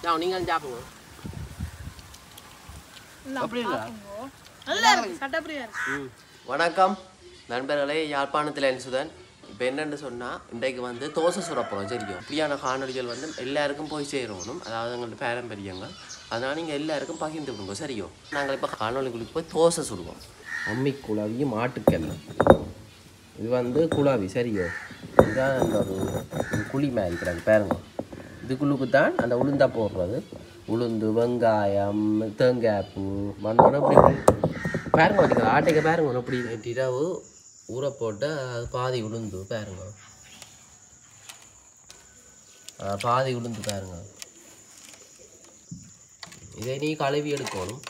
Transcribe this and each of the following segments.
சாப்பிடுங்க நீங்கள் சாப்பிடுங்க அப்படி இல்லை நல்லா இருக்கு சட்டப்பிரியா இருக்கு ம். வணக்கம் நண்பர்களே யாழ்ப்பாணத்தில் என்சுதன் இப்போ என்னென்னு சொன்னால் இன்றைக்கு வந்து தோசை சுரப்போம் சரியும் இப்படியான காணொலிகள் வந்து எல்லாருக்கும் போய் சேரணும் அதாவது எங்களோட பாரம்பரியங்கள் அதனால் நீங்கள் எல்லாருக்கும் பகிர்ந்து விடுங்க சரியோ நாங்கள் இப்போ காணொலிகளுக்கு போய் தோசை சுடுவோம் அம்மி குழாவியும் மாட்டுக்கல்ல இது வந்து குழாவி சரியோ இதுதான் அந்த ஒரு ஒரு குழி மாதிரி இருக்கிறாங்க பாருங்க இதுக்குள்ளுக்கு தான் அந்த உளுந்தா போடுறது உளுந்து வெங்காயம் தேங்காய் பூ வந்தோடனே இப்படி பாருங்க நீங்கள் ஆட்டைக்கு பாருங்க இப்படி இரவு ஊற போட்டு அது பாதி உளுந்து பாருங்க ஆ, பாதி உளுந்து பாருங்க இதை நீ கழுவி எடுக்கணும்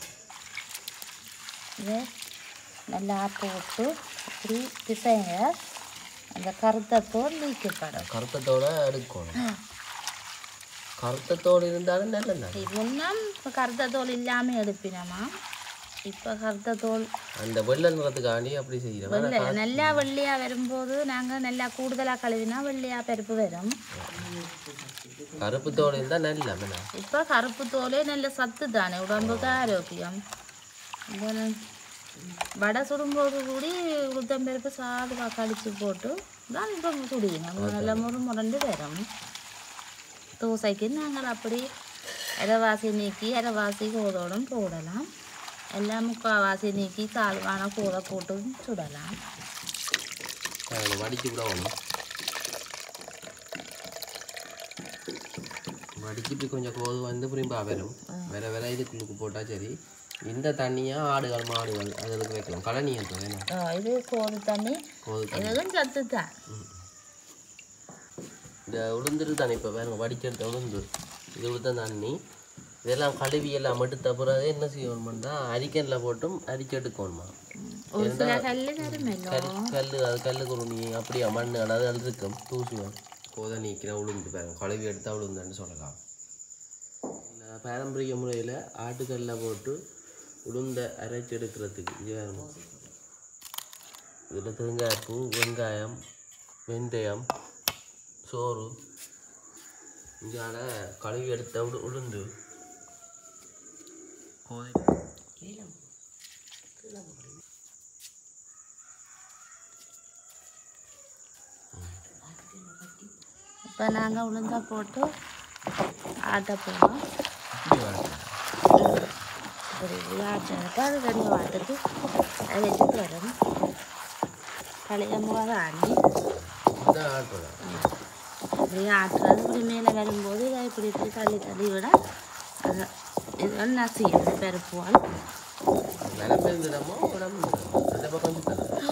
இதை நல்லா போட்டு இப்படி பிசைங்க அந்த கருத்த தோல் நீக்கப்படும் கருத்தத்தோட எடுக்கணும் கருத்தத்தோடு இருந்தாலும் நல்லது முன்னம் இப்போ கருத்த தோல் இல்லாமல் எடுப்பினோமா இப்போ கருத்த தோல் அந்த வெள்ளை நிறத்துக்காண்டி அப்படி செய்கிறோம் வெள்ளை நல்லா வெள்ளையாக வரும்போது நாங்கள் நல்லா கூடுதலாக கழுவினா வெள்ளையாக பருப்பு வரும் கருப்பு தோடு இருந்தால் நல்ல என்ன இப்போ கருப்பு தோலே நல்ல சத்து தானே உடம்புக்கு ஆரோக்கியம் இந்த வடை சுடும்போது கூடி உளுத்தம்பருப்பு சாதுவா கடிச்சு போட்டு தான் இப்போ சுடிக்கணும் நல்ல முறு முரண்டு வரும் தோசைக்கு நாங்கள் அப்படி அரைவாசி நீக்கி அரைவாசி கோதோடும் போடலாம் எல்லாம் முக்கால்வாசி நீக்கி கால்வான கூடை போட்டு சுடலாம் அதில் வடிச்சு விடணும் வடிச்சிட்டு கொஞ்சம் கோது வந்து புரிம்பா வரும் வேற வேற இதுக்குள்ளுக்கு போட்டால் சரி இந்த தண்ணியாக ஆடுகள் மாடுகள் அதுக்கு வைக்கலாம் கழனியத்தை வேணும் ஆ, இது கோது தண்ணி கோது தண்ணி இதுவும் சத்து தான் இந்த உளுந்துரு தானே இப்போ வேணுங்க வடிச்செடுத்த உளுந்து இது உளுத்த தண்ணி இதெல்லாம் கழுவி எல்லாம் எடுத்த பிறகு என்ன செய்யணும்னா அரிக்கல்ல போட்டும் அரிச்சு எடுக்கணுமா ஒரு சில கல் தருமല്ലോ கல் கல் அது கல் குருணி அப்படியா மண் அதாவது அது இருக்கும் தூசுவன் கோதை நீக்கிற உளுந்து பாருங்க கழுவி எடுத்தா உளுந்துன்னு சொல்லலாம் இந்த பாரம்பரிய முறையில் ஆட்டுக்கல்ல போட்டு உளுந்த அரைச்சி எடுக்கிறதுக்கு இது வேணும் இதில் தேங்காய் பூ வெங்காயம் வெந்தயம் சோறு இங்கால கழுவி எடுத்த உடு உளுந்து கோதை இப்போ நாங்கள் உளுந்தா போட்டு ஆட்ட போகிறோம் இப்படி வரணும் ஒரு ஆட்டப்போ அது ரெண்டு வாட்டுக்கு அரைச்சிட்டு வரும் பழைய முகம் ஆடி இதுதான் ஆட்டுறதா இப்படி ஆட்டுறது இப்படி மேலே வரும்போது இதை இப்படி இப்படி தள்ளி தள்ளி விட அது இதெல்லாம் நசியும் பருப்புவால் நிலப்பு இருந்ததமோ உடம்பு இருந்ததமோ அந்த பக்கம் சுத்தலாம்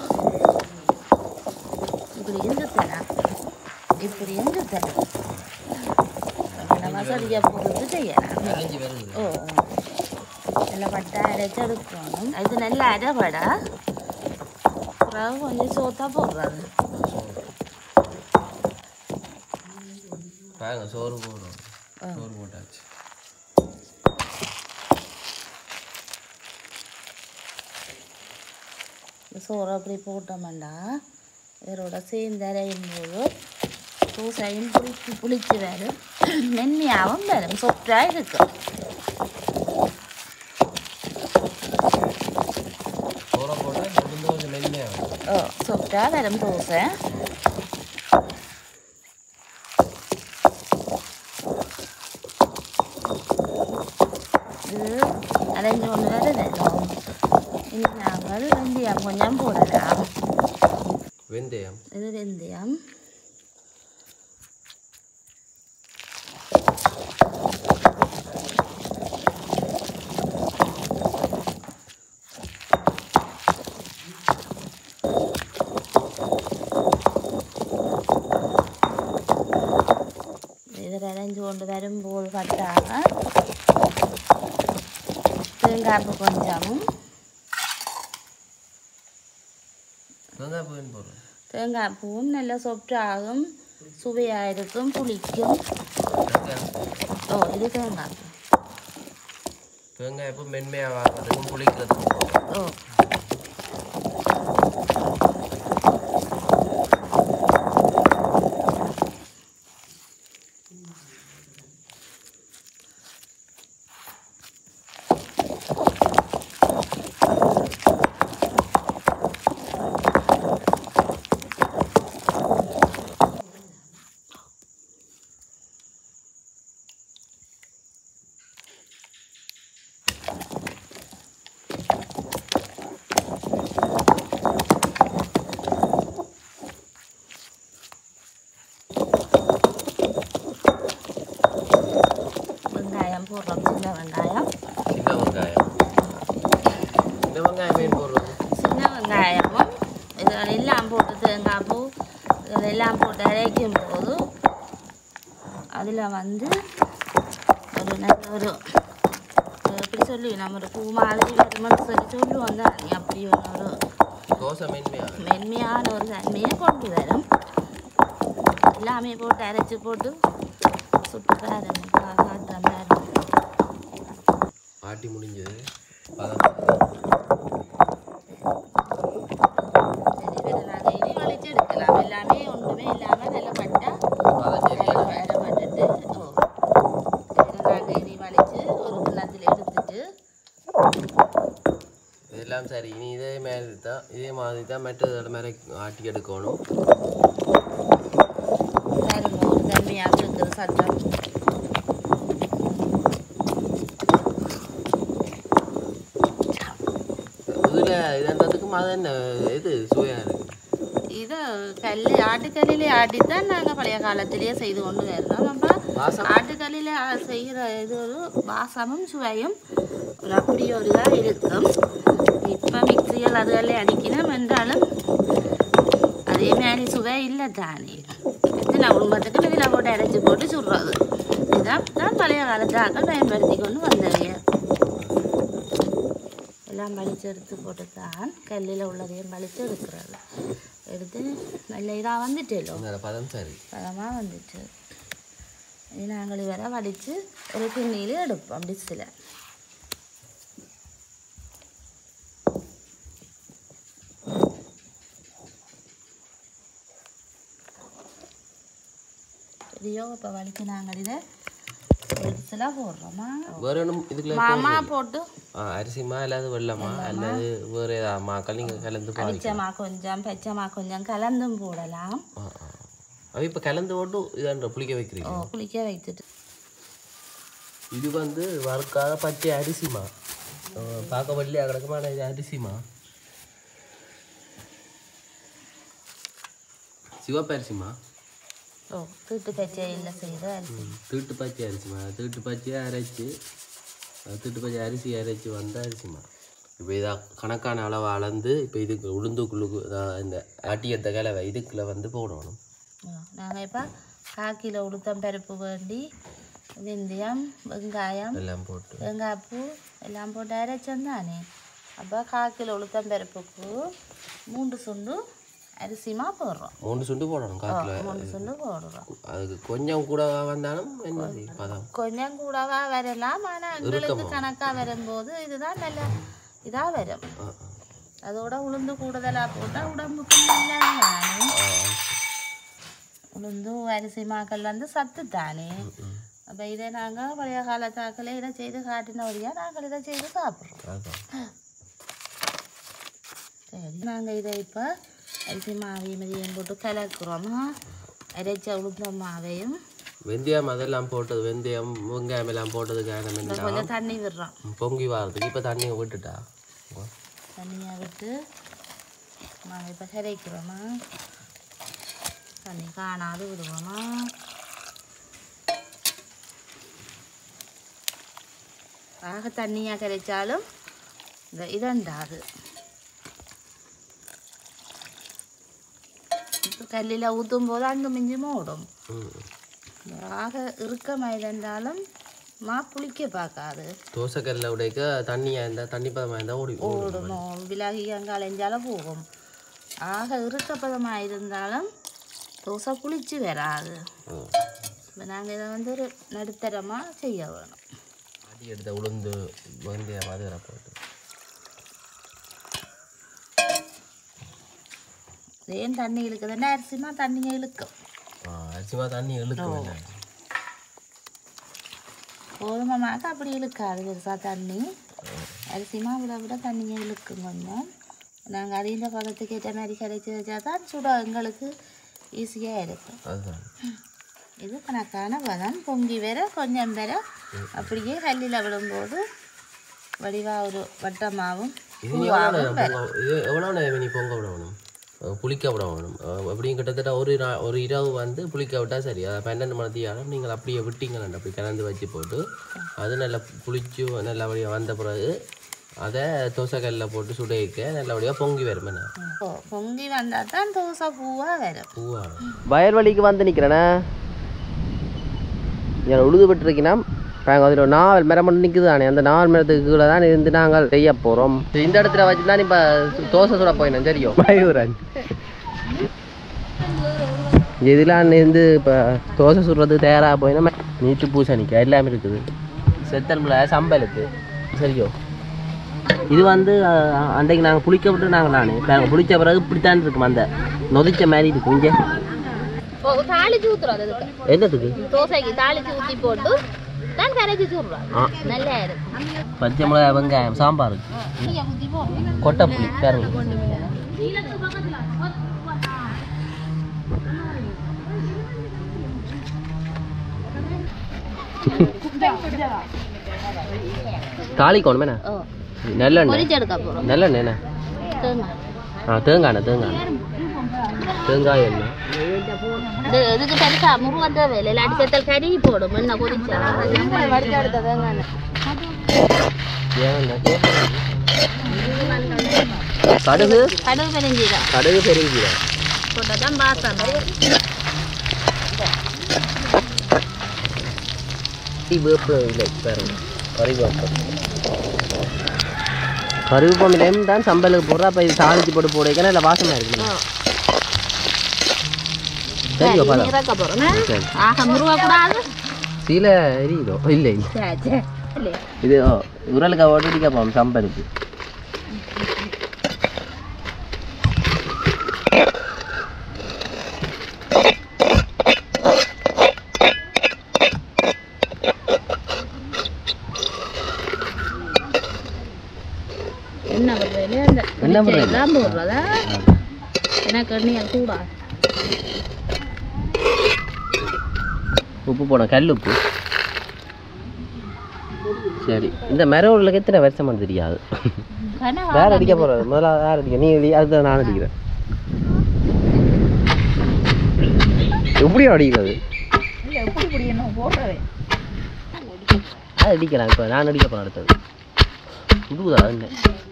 இப்படி இருந்து தரேன் இப்படி இருந்து தரேன் நம்ம வசதியை பொறுத்து செய்யலாம் அரைஞ்சி வருது ஓ நல்லா பட்டை அரைச்சி எடுக்கணும் இது நல்லா அரைபடா பிறகு கொஞ்சம் சோத்தா போடுறது பாருங்க சோறு போடுறோம் சோறு போட்டாச்சு இந்த சோறு அப்படி போட்டோம்டா இதோட சேர்ந்து அரையும் போது தூசையும் புளிச்சு புளிச்சு வரும் மென்மையாகவும் வரும் சொற்றாக இருக்கும் சோறை போட்டால் உளுந்து கொஞ்சம் மென்மையாக வரும் ஓ சொற்றாக வரும் தோசை இது அரைஞ்சு கொண்டு வர வேணும் இனி நாங்கள் வெந்தயம் கொஞ்சம் போடலாம் வெந்தயம் இது வெந்தயம் ഇത് അരഞ്ച് കൊണ്ട് വരുമ്പോൾ പട്ടാണ് തേങ്കാപ്പ് കൊഞ്ചമും வெங்காய பூன்னு போடுறோம் தேங்காய் பூவும் நல்லா சொப்டாகும் சுவையாக இருக்கும் புளிக்கும் ஓ இது தேங்காய் பூ தேங்காய் பூ மென்மையாக வாங்குறதுக்கும் புளிக்கிறதுக்கும் போடுறோம் ஓ வெங்காயம் போடுறோம் சின்ன வெங்காயம் சின்ன வெங்காயம் சின்ன வெங்காயம் மீன் போடுறது சின்ன வெங்காயமும் இதில் எல்லாம் போட்டு தேங்காய் பூ இதில் எல்லாம் போட்டு அரைக்கும் போது அதில் வந்து ஒரு நல்ல ஒரு ஒரு எப்படி சொல்லி நம்ம ஒரு பூ மாதிரி வருமானு சொல்லி சொல்லுவோம் தான் அப்படி ஒரு ஒரு தோசை மென்மையாக மென்மையான ஒரு தன்மையை கொண்டு வரும் எல்லாமே போட்டு அரைச்சி போட்டு சுட்டு பாருங்க கா- காட்டுறேன் பாருங்க ஆட்டி முடிஞ்சது பதம் சரி வேறு நாங்கள் இனி வலிச்சு எடுக்கலாம் எல்லாமே ஒன்றுமே இல்லாமல் நல்லா பட்டா பதம் சரியா வேற பண்ணிட்டு ஓ இதை நாங்கள் இனி வலிச்சு ஒரு கிண்ணத்தில் எடுத்துட்டு இதெல்லாம் சரி இனி இதே மாதிரி தான் இதே மாதிரி தான் மெட்டதோட மாதிரி ஆட்டி எடுக்கணும் பாருங்க ஒரு தன்மையாக இருக்குது சட்டம் இதில் இதன்றதுக்கு அது என்ன இது சுவையாக இருக்குது இதை கல் ஆட்டுக்கல்லிலே ஆட்டித்தான் நாங்கள் பழைய காலத்திலேயே செய்து கொண்டு வரணும் நம்ம வாசம் ஆட்டுக்கல்லில் செய்கிற இது ஒரு வாசமும் சுவையும் ஒரு அப்படி ஒரு இதாக இருக்கும் இப்போ மிக்சிகள் அதுகளில் அடிக்கணும் என்றாலும் அதே மாதிரி சுவை இல்லை தானே எத்தனை குடும்பத்துக்கு இதில் போட்டு அரைச்சி போட்டு சுடுறது இதான் தான் பழைய காலத்து ஆக்கள் பயன்படுத்தி கொண்டு வந்தவைய எல்லாம் வலிச்சு எடுத்து போட்டு தான் கல்லில் உள்ளதையும் வலிச்சு எடுக்கிறது எடுத்து நல்ல இதாக வந்துட்டேலோ இந்த பதம் சரி பதமாக வந்துச்சு இது நாங்கள் வர வடித்து ஒரு கிண்ணியில் எடுப்போம் டிஷ்ஷில் சரியோ இப்போ வலிக்கு நாங்கள் இதை டிஷ்ஷில் போடுறோமா வேற ஒன்றும் இதுக்குள்ள மாமா போட்டு ஆ, அரிசிமா இல்லாத வெள்ளமா அல்லது வேறு ஏதாவது மாக்கள் நீங்கள் கலந்து பாருங்க அடிச்சமா கொஞ்சம் பச்சைமா கொஞ்சம் கலந்தும் போடலாம் ஆ ஆ அது இப்போ கலந்து போட்டு இதான்ற புளிக்க ஓ வைக்கிறீங்க குளிக்க வைத்துட்டு இது வந்து வறுக்காத பச்சை அரிசிமா ஆ, பார்க்க வள்ளியா கிடக்குமா ஆனா இது அரிசிமா சிவப்பு அரிசிமா ஓ தீட்டு பச்சையில் செய்த அரிசி தீட்டு பச்சை அரிசிமா தீட்டு பச்சையை அரைச்சி அஹ் தீட்டு பச்சை அரிசி அரைச்சி வந்த அரிசிமா இப்போ இதாக கணக்கான அளவை அளந்து இப்போ இதுக்கு உளுந்துக்குள்ளுக்கு அஹ் இந்த ஆட்டியத்த கலவை இதுக்குள்ள வந்து போடணும் நாங்கள் இப்போ கால் கிலோ உளுத்தம் பருப்பு வேண்டி வெந்தயம் வெங்காயம் எல்லாம் போட்டு வெங்காயப்பூ எல்லாம் போட்டு அரைச்சோம் தானே அப்போ கால் கிலோ உளுத்தம் பருப்புக்கு மூன்று சுண்டு அரிசிமா போடுறோம் மூணு சுண்டு போடணும் காட்டில் மூணு சுண்டு போடுறோம் அதுக்கு கொஞ்சம் கூட வந்தாலும் என்ன பதம் கொஞ்சம் கூடவா வரலாம் ஆனால் எங்களுக்கு கணக்காக வரும்போது இதுதான் நல்ல இதாக வரும் ஆ, ஆ. அதோட உளுந்து கூடுதலாக போட்டால் உடம்புக்கு நல்லது தானே ஆ, ஆ. உளுந்து அரிசி மாக்கள் வந்து சத்து தானே அப்போ இதை நாங்கள் பழைய காலத்தாக்களே இதை செய்து காட்டினபடியாக நாங்கள் இதை செய்து சாப்பிட்றோம் அதான் சரி நாங்கள் இதை இப்போ அரிசி மாவையும் இதையும் போட்டு கலக்குறோமா அரைச்ச உளுந்த மாவையும் வெந்தயம் அதெல்லாம் போட்டது வெந்தயம் வெங்காயம் எல்லாம் போட்டதுக்கு காரணம் இந்த என்ன கொஞ்சம் தண்ணி விடுறோம் பொங்கி வாரத்துக்கு இப்போ தண்ணியை விட்டுட்டா தண்ணியை விட்டு நாங்கள் இப்போ கரைக்கிறோமா தண்ணி காணாது விடுவோமா ஆக தண்ணியாக கரைச்சாலும் இந்த இதண்டாது கல்லில் ஊற்றும் போது அங்கே மிஞ்சி மூடும் ம் ஆக இறுக்கமாக இருந்தாலும் மா புளிக்க பார்க்காது தோசைக்கல்ல உடைக்க தண்ணியாக இருந்தால் தண்ணி பதமாக இருந்தால் ஓடி ஓடும் ஓடணும் விலகி அங்கே அலைஞ்சாலும் போகும் ஆக இறுக்கப்பதமாக இருந்தாலும் தோசை புளிச்சு வராது ம். இப்போ நாங்கள் இதை வந்து ஒரு நடுத்தரமாக செய்ய வேணும் அடி எடுத்த உளுந்து வெந்தயம் அது போட்டு ஏன் தண்ணி இழுக்குதுன்னா அரிசிமா தண்ணியை இழுக்கும் ஆ, அரிசிமா தண்ணி இழுக்கும் என்ன கோதுமை மாக்கு அப்படி இழுக்காது பெருசாக தண்ணி அரிசிமா விட விட தண்ணியை இழுக்கும் கொஞ்சம் நாங்கள் அதிக பதத்துக்கு ஏற்ற மாதிரி கரைச்சி வச்சா தான் சுட எங்களுக்கு ஈஸியாக இருக்கும் அதுதான் இது கணக்கான பதம் பொங்கி வர கொஞ்சம் வர அப்படியே கல்லில் விடும்போது வடிவா ஒரு வட்டமாகவும் இது நீ எவ்வளோ நேரம் பொங்க இது எவ்வளோ நேரம் நீ பொங்க விடணும் அஹ் புளிக்க விட வேணும் அஹ் எப்படியும் கிட்டத்தட்ட ஒரு நா- ஒரு இரவு வந்து புளிக்க விட்டால் சரி அதை பன்னெண்டு மணித்தியாலும் நீங்கள் அப்படியே விட்டீங்களா அப்படி கலந்து வச்சு போட்டு அது நல்லா புளிச்சு நல்லபடியாக வந்த பிறகு அதை தோசைக்கல்லில் போட்டு சுட வைக்க நல்லபடியாக பொங்கி வரும் என்ன ஓ, பொங்கி வந்தால் தான் தோசை பூவாக வரும் பூவா வயல்வெளிக்கு வந்து நிற்கிறேண்ணே என் உழுது விட்டுருக்கினா நாங்கள் அதில் ஒரு நாவல் மரம் மட்டும் நிற்குது தானே அந்த நாவல் மரத்துக்கு கீழே தான் இருந்து நாங்கள் செய்ய போகிறோம் இந்த இடத்துல வச்சு தான் இப்போ தோசை சுட போயினேன் தெரியும் மயூரன் இதெல்லாம் இருந்து இப்போ தோசை சுடுறதுக்கு தயாராக போயினா நீட்டு பூசணிக்காய் எல்லாமே இருக்குது செத்தல்மில் சம்பலுக்கு சரியோ இது வந்து அஹ், அன்றைக்கு நாங்கள் புளிக்க விட்டு நாங்கள் நான் நாங்கள் புளிச்ச பிறகு இப்படித்தான் இருக்கும் அந்த நொதிச்ச மாதிரி இருக்கும் இங்கே ஓ தாளிச்சு ஊற்றுறோம் அதுக்கு என்னத்துக்கு தோசைக்கு தாளிச்சு ஊற்றி போட்டு தான் கரைச்சி சுடுறோம் ஆ நல்லா இருக்கும் பச்சை மிளகாய் வெங்காயம் சாம்பாருக்கு கொட்டைப்புளி பாருங்க தாளிக்கணும் என்ன ஓ நல்லெண்ணெய் பொரிச்செடுக்க போகிறோம் நல்லெண்ணெய் என்ன தேங்காய் ஆ தேங்காய் தேங்காய் தேங்காய் எண்ணெய் இது இதுக்கு பெருசா முருகன் தேவையில்லை இல்லாட்டி செத்தல் கறி போடும் என்ன கொதிச்சா வடிச்சு எடுத்த தேங்காய் ஏன் கடுகு கடுகு பெருஞ்சீரா கடுகு பெருங்கீரம் போட்டால் தான் பாசம் வேப்பு இல்லை பாருங்க கறிவேப்பம் கறிவேப்பம் இலையும் தான் சம்பலுக்கு போடுறா அப்போ இது தாளிச்சு போட்டு போடுறதுக்கு இல்லை வாசமாக இருக்குங்க சரி பதம் இறக்க போகிறோம் சரி ஆக முருக கூடாது சீலை எரியுதோ இல்லை இல்லை சே சே இல்லை இது ஓ, உரலுக்கு ஓட்டிடிக்க போகும் சம்பலுக்கு என்ன பண்ணுறது அந்த என்ன பண்றது? எல்லாம் போடுறதா எனக்கு எண்ணெய் கூடாது உப்பு போனோம் கல் உப்பு சரி இந்த மர உருளுக்கு எத்தனை வருஷம் தெரியாது வேற அடிக்க போறது முதல்ல யார் அடிக்க நீ அடி அடுத்த நான் அடிக்கிறேன் எப்படி அடிக்கிறது அது அடிக்கலாம் இப்போ நான் அடிக்க போறேன் அடுத்தது இதுதா என்ன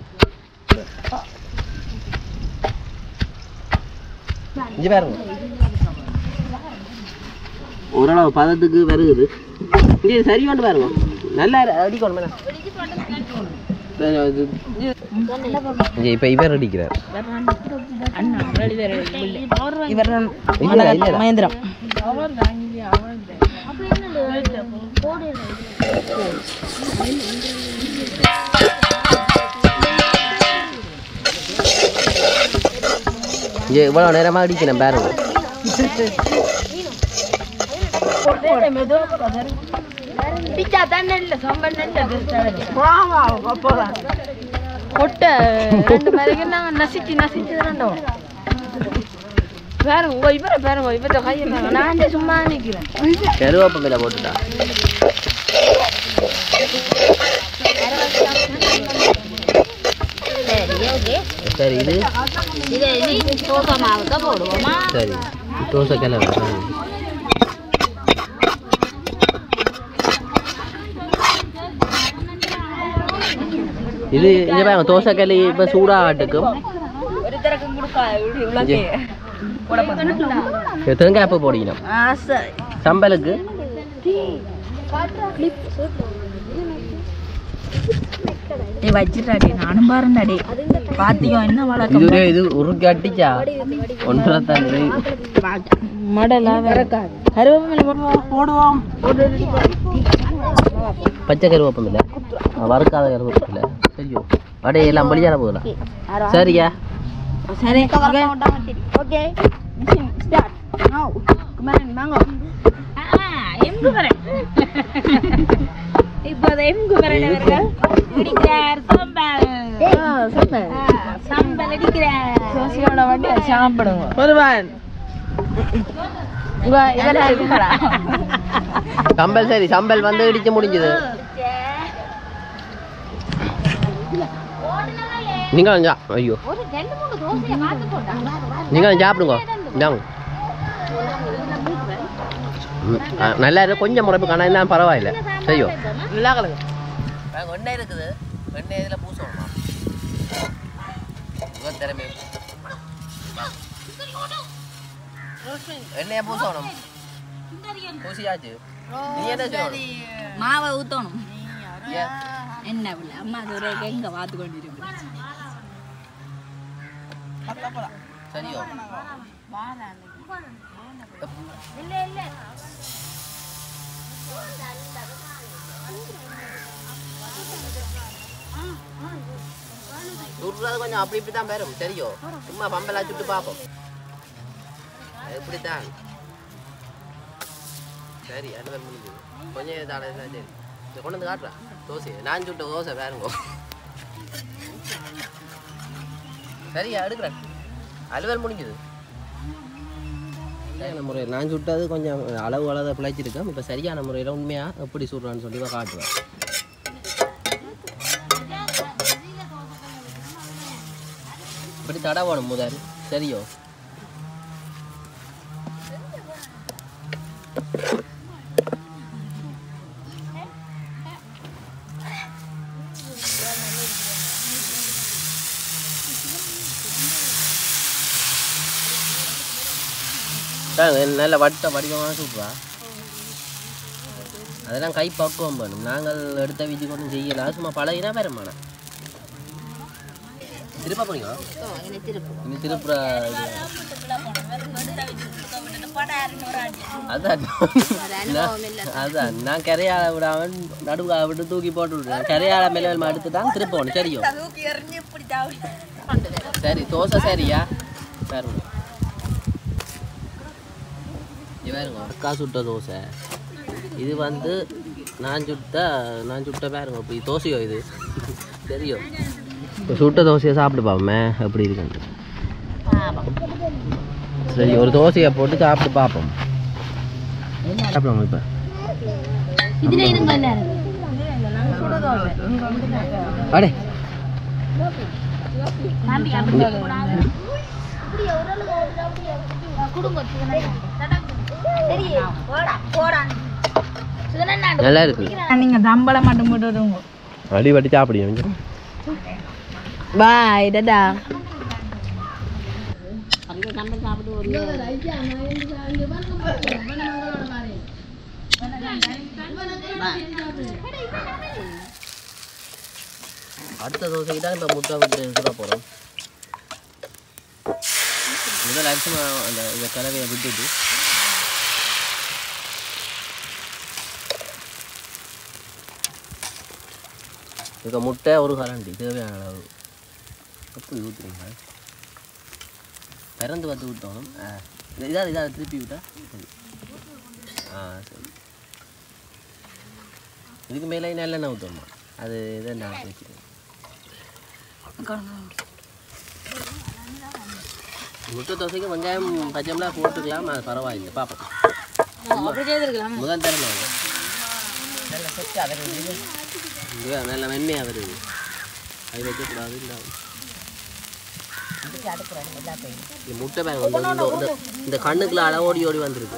இங்கே பாருங்க ஓரளவு பதத்துக்கு வருகுது இங்கே சரி வந்து பாருங்க நல்லா அடிக்கணும் மேடம் இங்கே இப்போ இவர் அடிக்கிறார் இல்ல, இல்ல. மகேந்திரம் இங்கே இவ்வளோ நேரமாக அடிக்கணும் பாருங்க கொட்டை ரெண்டு மணிக்கு நாங்கள் நசிச்சு நசிச்சு ரெண்டும் பாருங்க உங்க இவரை பாருங்க இவர்கிட்ட கையை பாருங்க நான் இங்க சும்மா நிற்கிறேன் கருவேப்பமில்லை போட்டுட்டா சரி ஓகே சரி இது இதை இனி தோசை மாவுக்கு போடுவோமா சரி தோசை கிளம்பு இது இங்க பாருங்க தோசை களி இப்போ சூடாகட்டுக்கும் இங்க. இது தேங்காய் பூ போடிக்கணும் சம்பலுக்கு டே வச்சிட்டாடி நானும் பாருண்டாடி பாத்தியோ என்ன இது வழக்கம் ஒரு இது உருக்கி அடிச்சா ஒன்றரை தான் இது. மடலா விறக்காது கருவேப்பிலை போடுவோம் போடுவோம் பச்சை கருவேப்பம் இல்லை வறுக்காத கருவேப்பம் இல்லை சரியோ அப்படியே எல்லாம் பலியான போகலாம் சரியா சரி ஓகே ஸ்டார்ட் நவ கமான் வாங்க எங்கு வரேன் இப்போது எங்கு வரேன் அவர்கள் குடிக்கிறார் சம்பல் சம்பல் சம்பல் அடிக்கிறார் சோசியோட வண்டி சாப்பிடுங்க ஒருவன் இதெல்லாம் இருக்குங்களா சம்பல் சரி சம்பல் வந்து இடிச்சு முடிஞ்சது நீங்களும் சா ஐயோ ஒரு ரெண்டு மூணு தோசையை பார்த்து போட்டாங்க நீங்களும் சாப்பிடுங்க இந்தாங்க ம், ஆ, நல்லா இருக்கு கொஞ்சம் முறைப்பு காணா என்ன பரவாயில்ல செய்யும் நல்லா கலங்க எண்ணெய் இருக்குது எண்ணெய் இதில் பூசணுமா திறமை எண்ணெயை பூசணும் பூசியாச்சு நீ என்ன சொல்லணும் மாவை ஊற்றணும் ஏன்? என்ன பிள்ளை அம்மா ஒரு எங்க பார்த்து கொண்டு இருக்கு சரியோ சுடுறது கொஞ்சம் அப்படி இப்படி தான் வரும் சரியோ சும்மா பம்பெல்லாம் சுட்டு பார்ப்போம் எப்படித்தான் சரி அனுபவம் முடிஞ்சது கொஞ்சம் தானே சரி இதை கொண்டு வந்து காட்டுறேன் தோசை நான் சுட்ட தோசை வேறுங்கோ சரியா எடுக்கிறேன் அலுவல் முடிஞ்சது சரியான முறையில் நான் சுட்டது கொஞ்சம் அளவு அளவு பிழைச்சிருக்கேன் இப்போ சரியான முறையில் உண்மையாக எப்படி சுடுறான்னு சொல்லி தான் காட்டுவேன் இப்படி தடவணும் முதல் சரியோ நல்ல வட்ட வடிவமாக சூப்பரா அதெல்லாம் கை பக்குவம் பண்ணும் நாங்கள் எடுத்த வீச்சு கொண்டு செய்யலாம் சும்மா பழகினா பெருமானா திருப்ப போறீங்க இனி திருப்புற அதான் நான்- அதான் நான் கரையாள விடாம நடுவுல விட்டு தூக்கி போட்டு விடுறேன் கரையாள மேல மேல எடுத்து தான் திருப்பணும் சரியோ சரி தோசை சரியா சரி பாருங்க அக்கா சுட்ட தோசை இது வந்து நான் சுட்ட நான் சுட்ட பாருங்க இப்படி தோசையோ இது தெரியும் இப்போ சுட்ட தோசையை சாப்பிட்டு பார்ப்போமே எப்படி இருக்குன்ட்டு சரி ஒரு தோசையை போட்டு சாப்பிட்டு பார்ப்போம் சாப்பிடுவோம் இப்போ இதுல இருங்க எல்லாரும் அடே நல்லா இருக்கு நீங்க தம்பளம் மட்டும் போட்டு விடுங்க அடி வட்டி சாப்பிடுங்க பாய் டடா அடுத்த தோசைக்கு தான் இப்போ முட்டை விட்டு சுட போகிறோம் முதல் அரிசி அந்த இந்த கலவையை விட்டுட்டு இப்போ முட்டை ஒரு கரண்டி தேவையான அளவு எப்படி ஊற்றுறீங்க திறந்து வந்து விட்டோம் ஆ இதாக இதாக திருப்பி விட்டா சரி ஆ சரி இதுக்கு மேலே நல்லெண்ணெய் ஊற்றணுமா அது இதை நான் வச்சுக்கிறேன் முட்டை தோசைக்கு வெங்காயம் பச்சைமிளகா போட்டுக்கலாம் அது பரவாயில்லை பார்ப்போம் முதல் தரமா நல்ல செட்டாக வருது இது நல்ல மென்மையாக வருது அது வைக்கக்கூடாது இந்த இந்த முட்டை பேங்க் வந்து இந்த- இந்த- இந்த கண்ணுக்குள்ள அழ ஓடி ஓடி வந்துருக்கு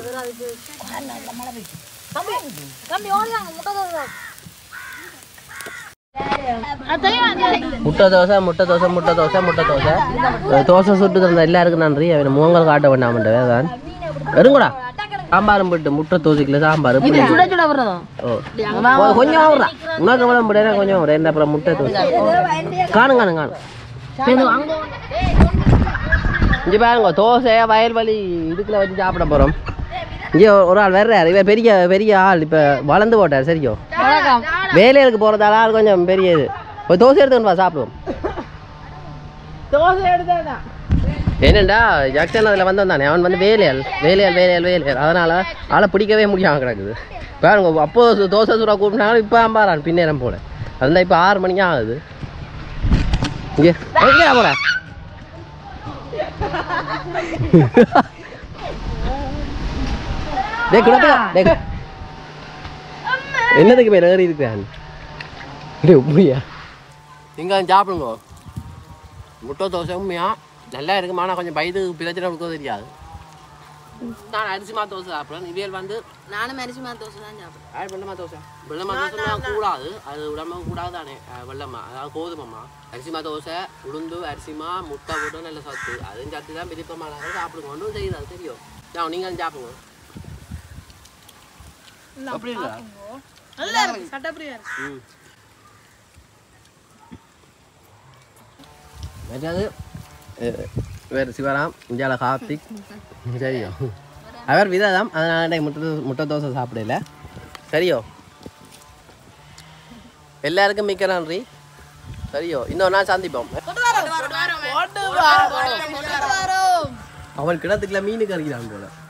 முட்டை தோசை முட்டை தோசை முட்டை தோசை முட்டை தோசை அஹ் தோசை சுட்டு தந்த எல்லாருக்கும் நன்றி அவன் முகங்கள் காட்ட வேண்டாமன்ற வேதான் எடுங்கடா சாம்பாரும் போட்டு முட்டை தோசைக்குள்ள சாம்பார் இப்படி ஓ ஓ, கொஞ்சம் விட்றா உனக்கு எவ்வளோ முடியாது கொஞ்சம் விட என்ன அப்புறம் முட்டை தோசை காணும் காணும் காணும் இங்கே பாருங்க தோசை வயல்வெளி இதுக்குள்ள வச்சு சாப்பிட போகிறோம் இங்கே ஒரு ஆள் வர்றாரு இவர் பெரிய பெரிய ஆள் இப்போ வளர்ந்து போட்டார் சரியோ வேலைகளுக்கு போகிறதால ஆள் கொஞ்சம் பெரிய இது ஒரு தோசை எடுத்துக்கணும் வா சாப்பிடுவோம் என்னண்டா ஜாக்சன் அதில் வந்து வந்தானே அவன் வந்து வேலையாள் வேலையாள் வேலையாள் வேலையாள் அதனால் ஆளை பிடிக்கவே முடியாம கிடக்குது பாருங்க அப்போ தோசை சுடா கூப்பிட்டாலும் இப்போ அம்பாரான் பின்னேரம் போல அதுதான் இப்போ ஆறு மணிக்கு ஆகுது இங்கே எங்கே போற டேய் குடப்பா டேய் என்னதுக்கு மேலே ஏறி இருக்கிறான் டேய் உண்மையா இங்கே சாப்பிடுங்க முட்டை தோசை உண்மையா நல்லா இருக்குமா ஆனால் கொஞ்சம் வயது பிரச்சனை கொடுக்க தெரியாது நான் அரிசிமா தோசை சாப்பிட்றேன் இவியல் வந்து நானும் அரிசிமா தோசை தான் சாப்பிடுறேன் ஆட் வெள்ளமா தோசை வெள்ளமா தோசை கூடாது அது உடம்பு கூடாது தானே அஹ் வெள்ளமா அதாவது கோதுமைமா அரிசிமா தோசை உளுந்து அரிசிமா முட்டை போட்டு நல்ல சத்து அதுவும் சத்து தான் விருப்பமான சாப்பிடுங்க ஒன்றும் செய்யுது அது தெரியும் நான் நீங்களும் சாப்பிடுங்க அப்படி இல்லை நல்லா இருக்கு சட்டப்பிரியா இருக்கு ம் மற்றது வேறு சிவராம் இந்தியாவில் கார்த்திக் சரியோ அவர் விதம் அதனால இன்னைக்கு முட்டை முட்டை தோசை சாப்பிடல சரியோ எல்லாருக்கும் மிக்க நன்றி சரியோ இன்னொரு நாள் சந்திப்போம் அவன் கிணத்துக்குள்ள மீன் கறிக்கிறான் போல